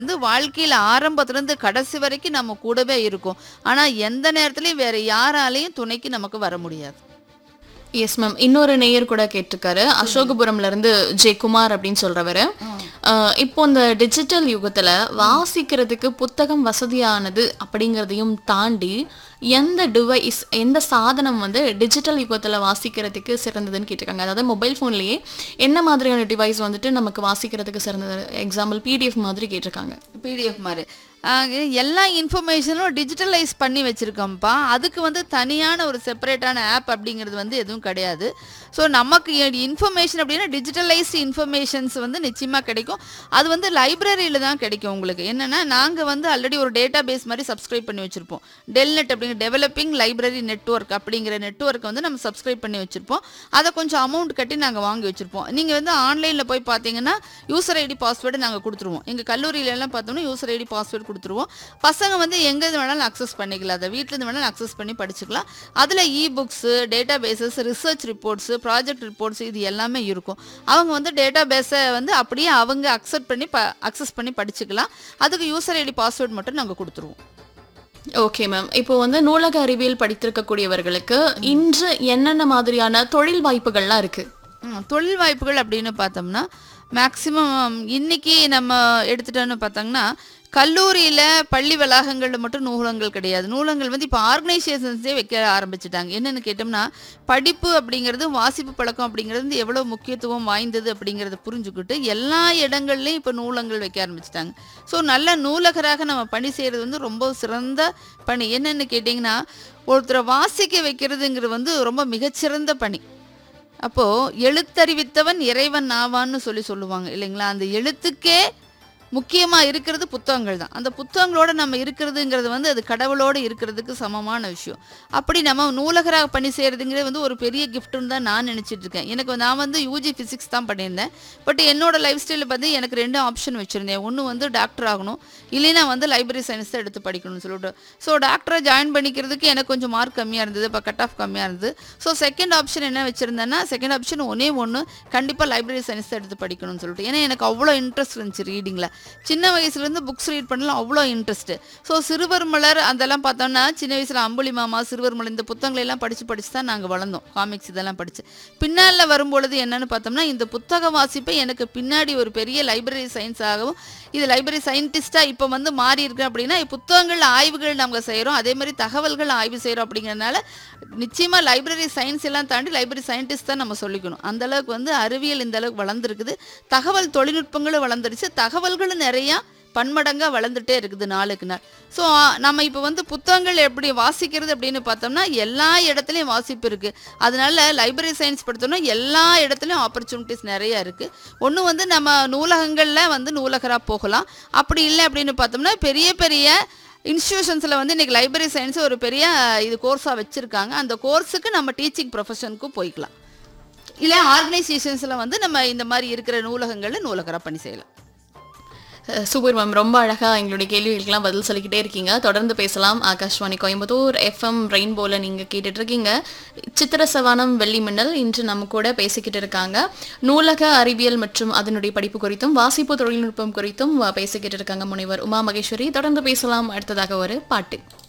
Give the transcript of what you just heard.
வந்து வாழ்க்கையில ஆரம்பத்துல இருந்து கடைசி வரைக்கும் நம்ம கூடவே இருக்கும் ஆனா எந்த நேரத்துலயும் வேற யாராலையும் துணைக்கு நமக்கு வர முடியாது எஸ் மேம் இன்னொரு நேயர் கூட கேட்டிருக்காரு அசோகபுரம்ல இருந்து ஜே குமார் அப்படின்னு சொல்றவரு அஹ், இப்போ இந்த டிஜிட்டல் யுகத்துல வாசிக்கிறதுக்கு புத்தகம் வசதியானது அப்படிங்கிறதையும் தாண்டி எந்த டிவைஸ் எந்த சாதனம் வந்து டிஜிட்டல் யுகத்துல வாசிக்கிறதுக்கு சிறந்ததுன்னு கேட்டிருக்காங்க அதாவது மொபைல் ஃபோன்லயே என்ன மாதிரியான டிவைஸ் வந்துட்டு நமக்கு வாசிக்கிறதுக்கு சிறந்தது எக்ஸாம்பிள் பிடிஎஃப் மாதிரி கேட்டிருக்காங்க பிடிஎஃப் மாதிரி ஆக, எல்லா இன்ஃபர்மேஷனும் டிஜிட்டலைஸ் பண்ணி வச்சுருக்கோம்ப்பா அதுக்கு வந்து தனியான ஒரு செப்பரேட்டான ஆப் அப்படிங்கிறது வந்து எதுவும் கிடையாது ஸோ நமக்கு இன்ஃபர்மேஷன் அப்படின்னா டிஜிட்டலைஸ்டு இன்ஃபர்மேஷன்ஸ் வந்து நிச்சயமாக கிடைக்கும் அது வந்து லைப்ரரியில் தான் கிடைக்கும் உங்களுக்கு என்னென்னா நாங்கள் வந்து ஆல்ரெடி ஒரு டேட்டா பேஸ் மாதிரி சப்ஸ்கிரைப் பண்ணி வச்சுருப்போம் டெல்நெட் அப்படிங்கிற டெவலப்பிங் லைப்ரரி நெட்வொர்க் அப்படிங்கிற நெட்வொர்க்கை வந்து நம்ம சப்ஸ்கிரைப் பண்ணி வச்சுருப்போம் அதை கொஞ்சம் அமௌண்ட் கட்டி நாங்கள் வாங்கி வச்சுருப்போம் நீங்கள் வந்து ஆன்லைனில் போய் பார்த்தீங்கன்னா யூசர் ஐடி பாஸ்வேர்டு நாங்கள் கொடுத்துருவோம் எங்கள் கல்லூரியில எல்லாம் பார்த்தோம்னா யூசர் ஐடி பாஸ்வேர்டு கொடுத்துருவோம் பசங்க வந்து எங்கே வேணாலும் அக்சஸ் பண்ணிக்கலாம் அதை வீட்டிலேருந்து வேணாலும் அக்சஸ் பண்ணி படிச்சுக்கலாம் அதில் E books databases research reports project reports இது எல்லாமே இருக்கும் அவங்க வந்து டேட்டா பேஸை வந்து அப்படியே அவங்க அக்செப்ட் பண்ணி ப அக்சஸ் பண்ணி படிச்சுக்கலாம் அதுக்கு யூசர் ஐடி பாஸ்வேர்டு மட்டும் நாங்கள் கொடுத்துருவோம் ஓகே மேம் இப்போ வந்து நூலக அறிவியல் படித்திருக்கக்கூடியவர்களுக்கு இன்று என்னென்ன மாதிரியான தொழில் வாய்ப்புகள்லாம் இருக்கு ம், தொழில் வாய்ப்புகள் அப்படின்னு பார்த்தோம்னா மேக்சிமம் இன்னைக்கு நம்ம எடுத்துட்டோன்னு பார்த்தாங்கன்னா கல்லூரியில் பள்ளி வளாகங்களில் மட்டும் நூலகங்கள் கிடையாது நூலகங்கள் வந்து இப்போ ஆர்கனைசேஷன்ஸே வைக்க ஆரம்பிச்சிட்டாங்க என்னென்னு கேட்டோம்னா படிப்பு அப்படிங்கிறது வாசிப்பு பழக்கம் அப்படிங்கிறது வந்து எவ்வளோ முக்கியத்துவம் வாய்ந்தது அப்படிங்கிறத புரிஞ்சுக்கிட்டு எல்லா இடங்கள்லையும் இப்போ நூலகங்கள் வைக்க ஆரம்பிச்சிட்டாங்க ஸோ நல்ல நூலகராக நம்ம பணி செய்கிறது வந்து ரொம்ப சிறந்த பணி என்னென்னு கேட்டிங்கன்னா ஒருத்தரை வாசிக்க வைக்கிறதுங்கிறது வந்து ரொம்ப மிகச்சிறந்த பணி அப்போ எழுத்தறிவித்தவன் இறைவன் ஆவான்னு சொல்லி சொல்லுவாங்க இல்லைங்களா அந்த எழுத்துக்கே முக்கியமா இருக்கிறது புத்தகங்கள் தான் அந்த புத்தகங்களோட நம்ம இருக்கிறதுங்கிறது வந்து அது கடவுளோட இருக்கிறதுக்கு சமமான விஷயம் அப்படி நம்ம நூலகராக பணி செய்யறதுங்கிறது வந்து ஒரு பெரிய கிஃப்ட்னு தான் நான் நினைச்சிட்டு இருக்கேன் எனக்கு நான் வந்து யூஜி ஃபிசிக்ஸ் தான் பண்ணியிருந்தேன் பட் என்னோட லைஃப் ஸ்டைலில் பார்த்து எனக்கு ரெண்டு ஆப்ஷன் வச்சுருந்தேன் ஒன்று வந்து டாக்டர் ஆகணும் இல்லைன்னா வந்து லைப்ரரி சயின்ஸ் தான் எடுத்து படிக்கணும்னு சொல்லிட்டு ஸோ டாக்டரை ஜாயின் பண்ணிக்கிறதுக்கு எனக்கு கொஞ்சம் மார்க் கம்மியாக இருந்தது இப்போ கட் ஆஃப் கம்மியாக இருந்தது ஸோ செகண்ட் ஆப்ஷன் என்ன வச்சுருந்தேன்னா செகண்ட் ஆப்ஷன் ஒன்றே ஒன்று கண்டிப்பாக லைப்ரரி சயின்ஸ் தான் எடுத்து படிக்கணும்னு சொல்லிட்டு ஏன்னா எனக்கு அவ்வளோ இன்ட்ரெஸ்ட் இருந்துச்சு ரீடிங்கில் சின்ன வயசுலேருந்து புக்ஸ் ரீட் பண்ணலாம் அவ்வளோ இன்ட்ரெஸ்ட்டு ஸோ சிறுவர் மலர் அதெல்லாம் பார்த்தோம்னா சின்ன வயசில் அம்புலி மாமா சிறுவர் மலர் இந்த புத்தகங்களை எல்லாம் படித்து படித்து தான் நாங்கள் வளர்ந்தோம் காமிக்ஸ் இதெல்லாம் படித்து பின்னால் வரும்பொழுது என்னன்னு பார்த்தோம்னா இந்த புத்தக வாசிப்பை எனக்கு பின்னாடி ஒரு பெரிய லைப்ரரி சயின்ஸ் ஆகவும் இது லைப்ரரி சயின்டிஸ்ட்டாக இப்போ வந்து மாறி இருக்கு அப்படின்னா புத்தகங்கள் ஆய்வுகள் நாங்கள் செய்கிறோம் அதே மாதிரி தகவல்கள் ஆய்வு செய்கிறோம் அப்படிங்கிறதுனால நிச்சயமாக லைப்ரரி சயின்ஸ் எல்லாம் தாண்டி லைப்ரரி சயின்டிஸ்ட் தான் நம்ம சொல்லிக்கணும் அந்த அளவுக்கு வந்து அறிவியல் இந்த அளவுக்கு வளர்ந்துருக்குது தகவல் தொழில்நுட்பங்களும் வளர்ந்துருச்சு தகவல்களும் நிறையா பன்மடங்காக வளர்ந்துட்டே இருக்குது நாளுக்கு நாள் ஸோ நம்ம இப்போ வந்து புத்தகங்கள் எப்படி வாசிக்கிறது அப்படின்னு பார்த்தோம்னா எல்லா இடத்துலையும் வாசிப்பு இருக்குது அதனால லைப்ரரி சயின்ஸ் படித்தோம்னா எல்லா இடத்துலையும் ஆப்பர்ச்சுனிட்டிஸ் நிறைய இருக்குது ஒன்று வந்து நம்ம நூலகங்களில் வந்து நூலகராக போகலாம் அப்படி இல்லை அப்படின்னு பார்த்தோம்னா பெரிய பெரிய இன்ஸ்டியூஷன்ஸில் வந்து இன்றைக்கி லைப்ரரி சயின்ஸ் ஒரு பெரிய இது கோர்ஸாக வச்சுருக்காங்க அந்த கோர்ஸுக்கு நம்ம டீச்சிங் ப்ரொஃபஷனுக்கும் போய்க்கலாம் இல்லை ஆர்கனைசேஷன்ஸில் வந்து நம்ம இந்த மாதிரி இருக்கிற நூலகங்களில் நூலகராக பணி செய்யலாம் சூப்பர் மேம் ரொம்ப அழகா எங்களுடைய கேள்விகளுக்கெல்லாம் பதில் சொல்லிக்கிட்டே இருக்கீங்க தொடர்ந்து பேசலாம் ஆகாஷ்வாணி கோயம்புத்தூர் எஃப்எம் ரெயின்போல நீங்க கேட்டுட்டு இருக்கீங்க சித்திர சவானம் வெள்ளி மின்னல் இன்று நம்ம கூட பேசிக்கிட்டு இருக்காங்க நூலக அறிவியல் மற்றும் அதனுடைய படிப்பு குறித்தும் வாசிப்பு தொழில்நுட்பம் குறித்தும் பேசிக்கிட்டு இருக்காங்க முனைவர் உமா மகேஸ்வரி தொடர்ந்து பேசலாம் அடுத்ததாக ஒரு பாட்டு